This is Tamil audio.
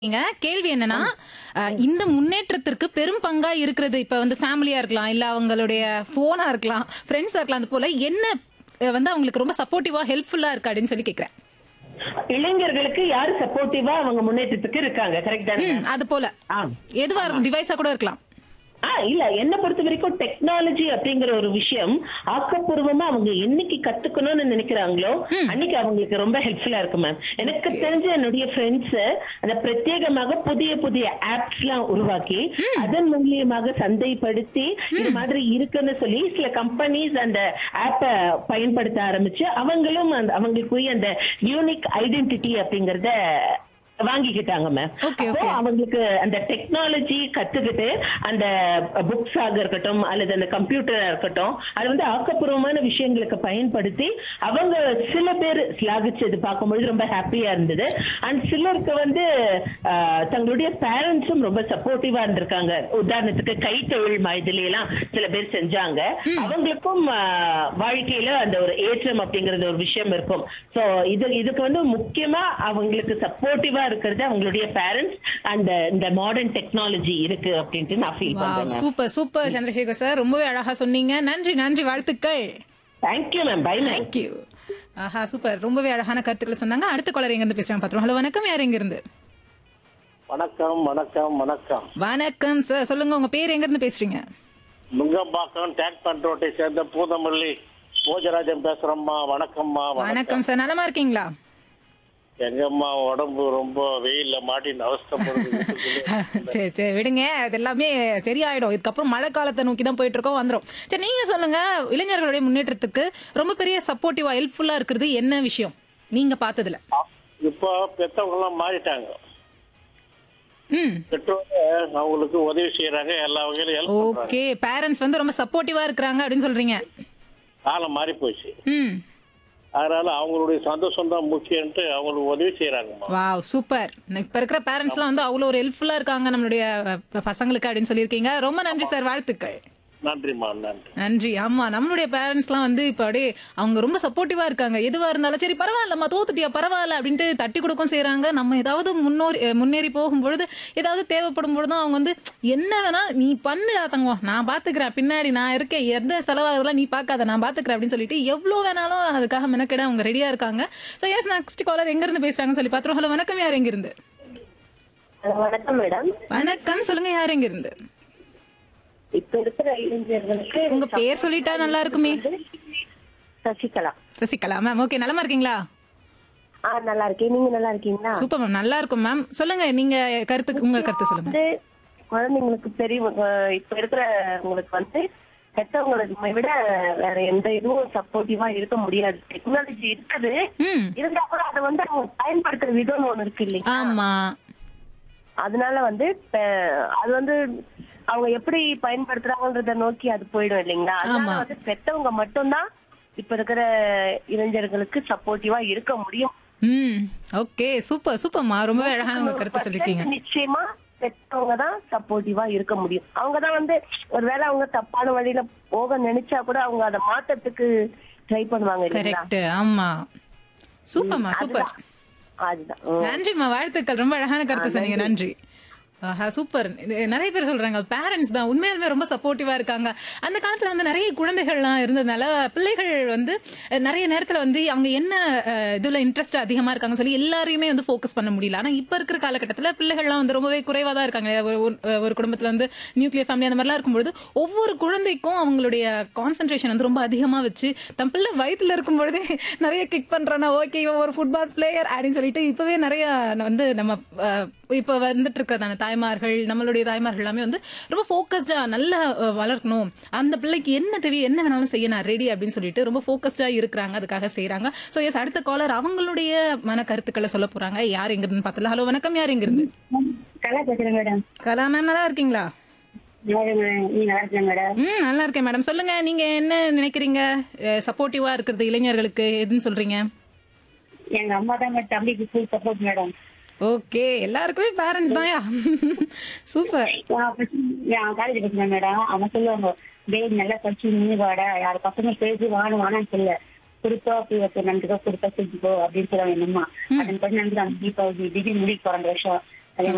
நீங்க கேள்வி என்னன்னா அஹ், இந்த முன்னேற்றத்திற்கு பெரும் பங்கா இருக்கிறது இப்ப வந்து ஃபேமிலியா இருக்கலாம் இல்ல அவங்களுடைய போனா இருக்கலாம் ஃப்ரெண்ட்ஸா இருக்கலாம் அது போல என்ன அஹ், வந்து அவங்களுக்கு ரொம்ப சப்போர்ட்டிவா ஹெல்ப்ஃபுல்லா இருக்கு அப்படின்னு சொல்லி கேக்குறேன் இளைஞர்களுக்கு யாரு சப்போர்ட்டிவா அவங்க முன்னேற்றத்துக்கு இருக்காங்க கரெக்ட் தானே ம், அது போல ஆ. எதுவா இருக்கும் டிவைஸா கூட இருக்கலாம் ஆ இல்ல என்ன பொறுத்த வரைக்கும் டெக்னாலஜி அப்படிங்கிற ஒரு விஷயம் ஆக்கப்பூர்வமா அவங்க என்னைக்கு கத்துக்கணும்னு நினைக்கிறாங்களோ அன்னைக்கு அவங்களுக்கு ரொம்ப ஹெல்ப்ஃபுல்லா இருக்கு மேம் எனக்கு தெரிஞ்ச என்னுடைய ஃப்ரெண்ட்ஸ் அந்த பிரத்யேகமாக புதிய புதிய ஆப்ஸ் எல்லாம் உருவாக்கி அதன் மூலியமாக சந்தைப்படுத்தி இது மாதிரி இருக்குன்னு சொல்லி சில கம்பெனிஸ் அந்த ஆப்பை பயன்படுத்த ஆரம்பிச்சு அவங்களும் அந்த அவங்களுக்குரிய அந்த யூனிக் ஐடென்டிட்டி அப்படிங்கறத வாங்கிக்கிட்டாங்க மேம் Okay, அப்போ okay. அவங்களுக்கு அந்த டெக்னாலஜி கத்துக்கிட்டு அந்த புக்ஸ் ஆக இருக்கட்டும் அல்லது அந்த கம்ப்யூட்டரா இருக்கட்டும் அது வந்து ஆக்கப்பூர்வமான விஷயங்களுக்கு பயன்படுத்தி அவங்க சில பேர் ஸ்லாகிச்சது பார்க்கும்பொழுது ரொம்ப ஹாப்பியா இருந்தது அண்ட் சிலருக்கு வந்து ஆஹ், தங்களுடைய பேரண்ட்ஸும் ரொம்ப சப்போர்ட்டிவா இருந்திருக்காங்க உதாரணத்துக்கு கைத்தொழில் இதுல எல்லாம் சில பேர் செஞ்சாங்க அவங்களுக்கும் ஆஹ், வாழ்க்கையில அந்த ஒரு ஏற்றம் அப்படிங்கறது ஒரு விஷயம் இருக்கும் சோ இது இதுக்கு வந்து முக்கியமா அவங்களுக்கு சப்போர்ட்டிவா இருக்கிறது அவங்களுடைய பேரண்ட்ஸ் அண்ட் இந்த மாடர்ன் டெக்னாலஜி இருக்கு அப்படின்ட்டு நான் ஃபீல் பண்றேன் சூப்பர் சூப்பர் சந்திரசேகர் சார் ரொம்பவே அழகா சொன்னீங்க நன்றி நன்றி வாழ்த்துக்கள் thank you ma'am bye ma'am thank you ஆஹா சூப்பர் ரொம்பவே அழகான கருத்துக்களை சொன்னாங்க அடுத்த காலர் எங்க இருந்து பேசுறாங்க பாத்துருவோம் ஹலோ வணக்கம் யார் எங்க இருந்து வணக்கம் வணக்கம் வணக்கம் வணக்கம் சார் சொல்லுங்க உங்க பேர் எங்க இருந்து பேசுறீங்க நுங்கம்பாக்கம் டேக் பண்ரோட்டை சேர்ந்த பூதமல்லி போஜராஜன் பேசுறேம்மா வணக்கம்மா வணக்கம் சார் நலமா இருக்கீங்களா எங்கம்மா உடம்பு ரொம்ப வெயில்ல மாட்டின்னு அவஸ்தப்படுது வீட்டுக்குள்ளே. சரி சரி விடுங்க அது எல்லாமே சரியாயிடும் இதுக்கப்புறம் மழை காலத்தை நோக்கி தான் போயிட்டு இருக்கோம் வந்துரும் சரி நீங்க சொல்லுங்க இளைஞர்களுடைய முன்னேற்றத்துக்கு ரொம்ப பெரிய சப்போர்ட்டிவா ஹெல்ப்ஃபுல்லா இருக்கிறது என்ன விஷயம் நீங்க பார்த்ததுல இப்போ பெத்தவங்க எல்லாம் மாறிட்டாங்க ம் பெற்றோர் அவங்களுக்கு உதவி செய்யறாங்க எல்லா வகையிலும் ஹெல்ப் பண்றாங்க ஓகே பேரண்ட்ஸ் வந்து ரொம்ப சப்போர்ட்டிவா இருக்கிறாங்க அப்படின்னு சொல்றீங்க காலம் மாறி போச்சு ம் அதனால அவங்களுடைய சந்தோஷம் தான் முக்கியம்ட்டு அவங்களுக்கு உதவி செய்யறாங்கம்மா வாவ் சூப்பர் இப்ப இருக்கிற பேரண்ட்ஸ்லாம் வந்து அவ்வளோ ஒரு ஹெல்ப்ஃபுல்லா இருக்காங்க நம்மளுடைய அஹ், பசங்களுக்கு அப்படின்னு சொல்லியிருக்கீங்க ரொம்ப நன்றி சார் வாழ்த்துக்கள் நன்றிம்மா நன்றி நன்றி ஆமா நம்மளுடைய பேரண்ட்ஸ்லாம் வந்து இப்ப அப்படியே அவங்க ரொம்ப சப்போர்ட்டிவா இருக்காங்க எதுவா இருந்தாலும் சரி பரவாயில்லம்மா தோத்துட்டியா பரவாயில்ல அப்படின்ட்டு தட்டி கொடுக்கவும் செய்றாங்க நம்ம ஏதாவது முன்னோரி அஹ் முன்னேறி போகும்பொழுது ஏதாவது தேவைப்படும் பொழுதும் அவங்க வந்து என்ன வேணா நீ பண்ணுடா தங்கம் நான் பாத்துக்கிறேன் பின்னாடி நான் இருக்கேன் எந்த செலவாகுதெல்லாம் நீ பார்க்காத நான் பாத்துக்கிறேன் அப்படின்னு சொல்லிட்டு எவ்வளவு வேணாலும் அதுக்காக மெனக்கெட அவங்க ரெடியா இருக்காங்க ஸோ எஸ் நெக்ஸ்ட் காலர் எங்க இருந்து பேசுறாங்கன்னு சொல்லி பாத்துறோம் ஹலோ வணக்கம் யார் எங்க இருந்து வணக்கம் மேடம் வணக்கம் சொல்லுங்க யார் எங்க இருந்து இப்ப இருக்கிற இளைஞர்களுக்கு உங்க பேர் சொல்லிட்டா நல்லா இருக்குமே சசிகலா சசிகலா மேம் ஓகே நலமா இருக்கீங்களா ஆ நல்லா இருக்கேன் நீங்க நல்லா இருக்கீங்களா சூப்பர் மேம் நல்லா இருக்கும் மேம் சொல்லுங்க நீங்க கருத்துக்கு உங்க கருத்து சொல்லுங்க வந்து குழந்தைங்களுக்கு பெரியவங்க இப்ப இருக்கிற உங்களுக்கு வந்து பெற்றவங்களுக்கு விட வேற எந்த இதுவும் சப்போர்ட்டிவா இருக்க முடியாது டெக்னாலஜி இருக்குது ம் இருந்தா கூட அதை வந்து அவங்க பயன்படுத்துற விதம்னு ஒண்ணு இருக்கு இல்லையா ஆமா அதனால வந்து பெ- அது வந்து அவங்க எப்படி பயன்படுத்துறாங்கன்றத நோக்கி அது போயிடும் இல்லைங்களா அதனால ஆமா. வந்து பெத்தவங்க மட்டும்தான் இப்ப இருக்கிற இளைஞர்களுக்கு சப்போர்ட்டிவா இருக்க முடியும் ம் ஓகே சூப்பர் சூப்பர்மா ரொம்பவே அழகான உங்க கருத்து சொல்லிருக்கீங்க நிச்சயமா பெற்றவங்க தான் சப்போர்ட்டிவா இருக்க முடியும் அவங்க தான் வந்து ஒருவேளை அவங்க தப்பான வழியில போக நினைச்சா கூட அவங்க அதை மாத்தத்துக்கு ட்ரை பண்ணுவாங்க இல்லைங்களா கரெக்ட் ஆமா சூப்பர்மா சூப்பர் அதுதான் உம். நன்றிம்மா வாழ்த்துக்கள் ரொம்ப அழகான கருத்து சொன்னீங்க நன்றி ஆஹா சூப்பர் இது நிறைய பேர் சொல்றாங்க பேரண்ட்ஸ் தான் உண்மையாலுமே ரொம்ப சப்போர்ட்டிவா இருக்காங்க அந்த காலத்துல வந்து நிறைய குழந்தைகள்லாம் இருந்ததுனால பிள்ளைகள் வந்து அஹ், நிறைய நேரத்துல வந்து அவங்க என்ன அஹ், இதுல இன்ட்ரெஸ்ட் அதிகமா இருக்காங்க சொல்லி எல்லாரையுமே வந்து ஃபோக்கஸ் பண்ண முடியல ஆனா இப்ப இருக்கிற காலகட்டத்துல பிள்ளைகள்லாம் வந்து ரொம்பவே குறைவா தான் இருக்காங்க ஒரு ஒரு- ஒரு குடும்பத்துல வந்து நியூக்ளியர் ஃபேமிலி அந்த மாதிரிலாம் இருக்கும்பொழுது ஒவ்வொரு குழந்தைக்கும் அவங்களுடைய கான்சென்ட்ரேஷன் வந்து ரொம்ப அதிகமா வச்சு தன் பிள்ளை வயித்துல இருக்கும் பொழுதே நிறைய கிக் பண்றானா ஓகே இவன் ஒரு ஃபுட்பால் பிளேயர் அப்படின்னு சொல்லிட்டு இப்பவே நிறைய வந்து நம்ம அஹ், இப்ப வந்துட்டு இருக்கிறதான தாய்மார்கள் நம்மளுடைய தாய்மார்கள் எல்லாமே வந்து ரொம்ப ஃபோக்கஸ்டா நல்லா அஹ், வளர்க்கணும் அந்த பிள்ளைக்கு என்ன தேவையோ என்ன வேணாலும் செய்ய நான் ரெடி அப்படின்னு சொல்லிட்டு ரொம்ப ஃபோக்கஸ்டா இருக்கிறாங்க அதுக்காக செய்றாங்க ஸோ எஸ் அடுத்த காலர் அவங்களுடைய மன கருத்துக்களை சொல்ல போறாங்க யார் எங்க இருந்து பார்த்தல ஹலோ வணக்கம் யார் எங்க இருந்து கலா பேசுறேன் மேடம் கலா மேம் நல்லா இருக்கீங்களா நீங்க நல்லா இருக்கேன் மேடம் ம் நல்லா இருக்கேன் மேடம் சொல்லுங்க நீங்க என்ன நினைக்கிறீங்க சப்போர்ட்டிவா இருக்கிறது இளைஞர்களுக்கு எதுன்னு சொல்றீங்க எங்க அம்மா தான் தம்பிக்கு ஃபுல் சப்போர்ட் மேடம் ஓகே எல்லாருக்குமே பேரண்ட்ஸ் தான்யா சூப்பர் நான் காலேஜ் படிச்சேன் மேடம் அவன் சொல்லுவாங்க டேய் நல்லா படிச்சு நீ வாடா யார் பசங்க பேசி வாணும் வானான்னு சொல்ல கொடுத்தா போய் நன்றிக்கோ கொடுத்தா செஞ்சுக்கோ அப்படின்னு சொல்லுவாங்க எங்க அம்மா அதன் படி நன்றி தீபாவளி டிகிரி முடிக்க போற அந்த வருஷம்